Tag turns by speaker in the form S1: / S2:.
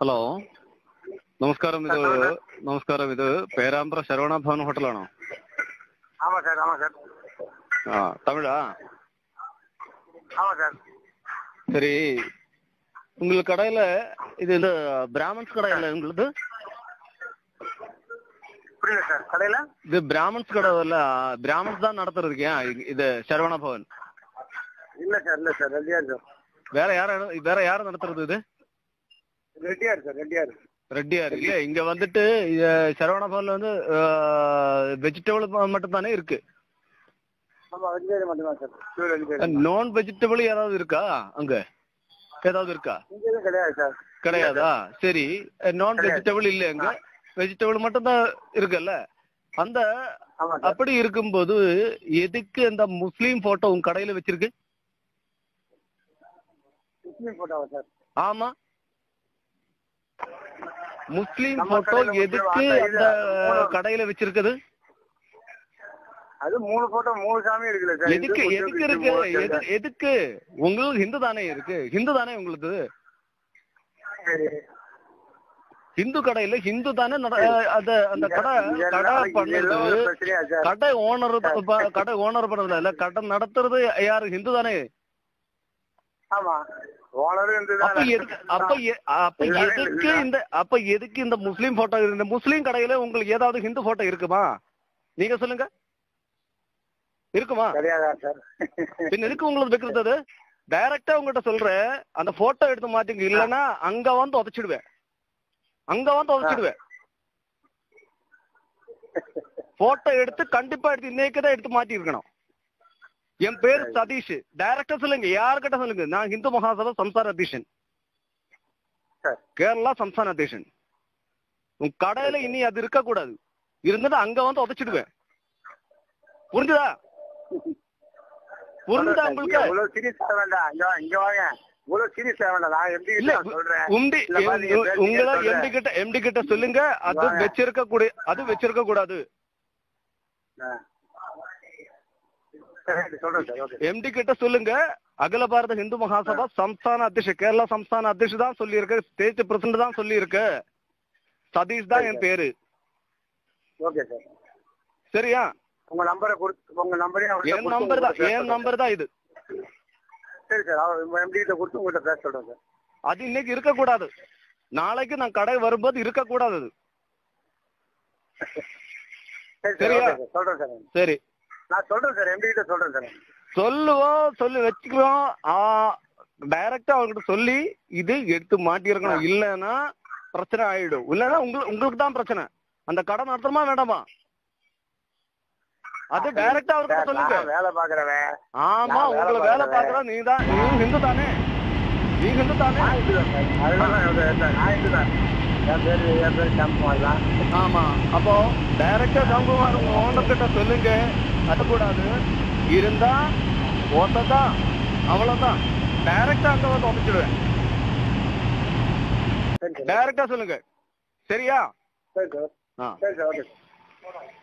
S1: Hello നമസ്കാരം ഇത് നമസ്കാരം ഇത് പേരാമ്പ്ര ശരവണ ഭവൻ ഹോട്ടലാണോ
S2: ஆமாம் சார் ஆமாம் சார்
S1: ஆ தமிழா
S2: ஆமாம் சார்
S1: சரி உங்களுக்கு கடையில இது இந்த பிராமன்ஸ் கடை இல்ல உங்களுது
S2: புரியல சார் கடையில்
S1: இது பிராமன்ஸ் கடை இல்ல பிராமன்ஸ் தான் நடத்துறதுக்கு ஏன் இது சரவண பவன்
S2: இல்லை சார் இல்லை சார் ரெட்டியார் சார்
S1: வேற யார வேற யார் நடத்துறது இது
S2: ரெட்டியார் சார் ரெட்டியார்
S1: ரெட்டியார் இல்ல இங்க வந்துட்டு இது சரவண பவன்ல வந்து வெஜிடபிள் மட்டும் தானே இருக்கு
S2: ஆமாம் வெட்டியார் மட்டும்தான் சார் பியூர் வெட்டியார்
S1: நான் வெஜிடபிள் ஏதாவது இருக்கா அங்க ஏதாவது இருக்கா
S2: இங்கே எதுவும் கிடையாது சார்
S1: கிடையாதா சரி நான் வெஜிடபிள் இல்ல அங்க வெஜிடபிள் மட்டும் தான் இருக்குல்ல அந்த
S2: ஆமாம் சார்
S1: அப்படி இருக்கும்போது எதுக்கு அந்த முஸ்லீம் போட்டோ உங்க கடையில வச்சிருக்கு
S2: முஸ்லீம் போட்டோவா சார்
S1: ஆமா முஸ்லீம்
S2: நம்ம
S1: போட்டோ
S2: கடையில
S1: எதுக்கு
S2: வந்து
S1: அந்த
S2: மூணு-
S1: கடையில வச்சிருக்குது
S2: அது மூணு போட்டோ மூணு சாமி இருக்குல்ல சார்
S1: எதுக்கு
S2: இந்து,
S1: எதுக்கு
S2: முஸ்லீம்,
S1: இருக்கு
S2: கிறிஸ்டின்,
S1: எது எதுக்கு உங்களுக்கு ஹிந்து தானே இருக்கு ஹிந்து தானே உங்களுக்கு
S2: சரி
S1: ஹிந்து கடையில ஹிந்து தானே நட- அத அந்த கடை
S2: இங்க
S1: கடை
S2: எல்லாம் இங்க எல்லாம் ஒரு
S1: பண்ணது
S2: பிரச்சனையா சார்
S1: கடை ஓனர் கடை ஓனர் பண்ணதுல இல்ல கடை நடத்துறது யாரு ஹிந்து தானே
S2: ஆமா ஓனரும் இருந்து
S1: அப்ப எதுக்கு அப்ப எ- அப்ப எதுக்கு இந்த அப்ப எதுக்கு இந்த முஸ்லீம் போட்டோ இந்த முஸ்லீம் கடையில உங்களுக்கு ஏதாவது ஹிந்து போட்டோ இருக்குமா நீங்க சொல்லுங்க இருக்குமா
S2: கிடையாதா சார்
S1: பின்ன எதுக்கு உங்களுக்கு வைக்கிறது அது டைரக்டா உங்ககிட்ட சொல்றேன் அந்த போட்டோ எடுத்து மாத்திங்க இல்லன்னா அங்க வந்து உதச்சிடுவேன் அங்க வந்து உதச்சிடுவேன் போட்டோ எடுத்து கண்டிப்பா எடுத்து இன்னைக்கு தான் எடுத்து மாட்டி இருக்கணும் என் பேர் சதீஷ் டைரக்டா சொல்லுங்க யாருக்கிட்ட சொல்லுங்க நான் ஹிந்து மகாசபா சம்சார அத்தியட்சன்
S2: சார்
S1: கேரளா சம்ஸ்தான அத்தியட்சன் உன் கடையில இனி அது இருக்க கூடாது இருந்துட்டு அங்க வந்து உதச்சிடுவேன் புரிஞ்சுதா புரிஞ்சுதா உங்களுக்கு
S2: இவ்வளவு சீரியஸ் ஆக வேண்டாம் இங்க வா- இங்க வாங்க இவ்வளவு சீரியஸ் ஆக வேண்டாம் நான் எப்படி
S1: இல்ல
S2: சொல்றேன்
S1: உண்டி
S2: இந்த மாதிரி நீங்க பேசுறீங்க,
S1: உங்களை
S2: சொல்றேன்.
S1: எம்டி கிட்ட எம்டி கிட்ட சொல்லுங்க அது
S2: வாங்க.
S1: வச்சிருக்க கூடிய அது வச்சிருக்க கூடாது
S2: ஆ. சரி, சொல்றேன் சார் ஓகே
S1: எம்டி கிட்ட சொல்லுங்க அகில பாரத ஹிந்து மகாசபா சம்ஸ்தான அத்தியட்ச கேரளா சம்ஸ்தான அத்தியட்ச தான் சொல்லி இருக்கு ஸ்டேட் பிரசிடண்ட் தான் சொல்லி இருக்கு சதீஷ் தான் என் பேரு
S2: ஓகே சார்
S1: சரியா
S2: உங்க நம்பரை கொடுத்து உங்க நம்பரையும் அவர்கிட்ட
S1: என்
S2: கொடுத்து
S1: நம்பர் தான்
S2: உங்ககிட்ட பேச
S1: என்
S2: சொல்றேன்.
S1: நம்பர் தான் இது
S2: சரி சார் அவர் எம்டி கிட்ட கொடுத்து உங்ககிட்ட பேச சொல்றேன் சார்
S1: அது இன்னைக்கு இருக்க கூடாது நாளைக்கு நான் கடை வரும்போது இருக்க கூடாது அது
S2: சரி சார்
S1: சரியா?
S2: ஓகே சார் சொல்றேன் சார்
S1: சரி
S2: நான் சொல்றேன் சார் எம்டி கிட்ட சொல்றேன் சார்
S1: சொல்லுவோம் சொல்லி வச்சுக்கிறோம் டைரக்டா அவங்ககிட்ட சொல்லி இது எடுத்து மாட்டியிருக்கணும் இல்லைன்னா பிரச்சனை ஆயிடும் இல்லைன்னா உங்களுக்கு உங்களுக்கு தான் பிரச்சனை அந்த கடை நடத்தணுமா வேண்டாமா அது டைரக்டா அவர்கிட்ட
S2: சார்,
S1: சொல்லுங்க
S2: நான் வேலை பாக்குறவன்
S1: ஆமா
S2: நான் வேலை
S1: உங்களை வேலை
S2: பார்க்கறேன்.
S1: பாக்குற நீ தான் நீ ஹிந்து தானே நீ ஹிந்து தானே
S2: நான் இந்து தான் சார் அதனால தான் சார், நான் இந்து தான் என் பேரு என் பேரு கேம்புமார் தான்
S1: ஆமா அப்போ டைரக்டா ஜம்புமார் உங்க ஓனர் கிட்ட சொல்லுங்க கட்டக்கூடாது இருந்தா ஓட்டதான் அவ்வளவுதான் டைரக்டா அங்க வந்து உதச்சிடுவேன்
S2: சரி சார்
S1: டைரக்டா சொல்லுங்க சரியா
S2: சரி சார்
S1: ஆ
S2: சரி சார் ஓகே சார்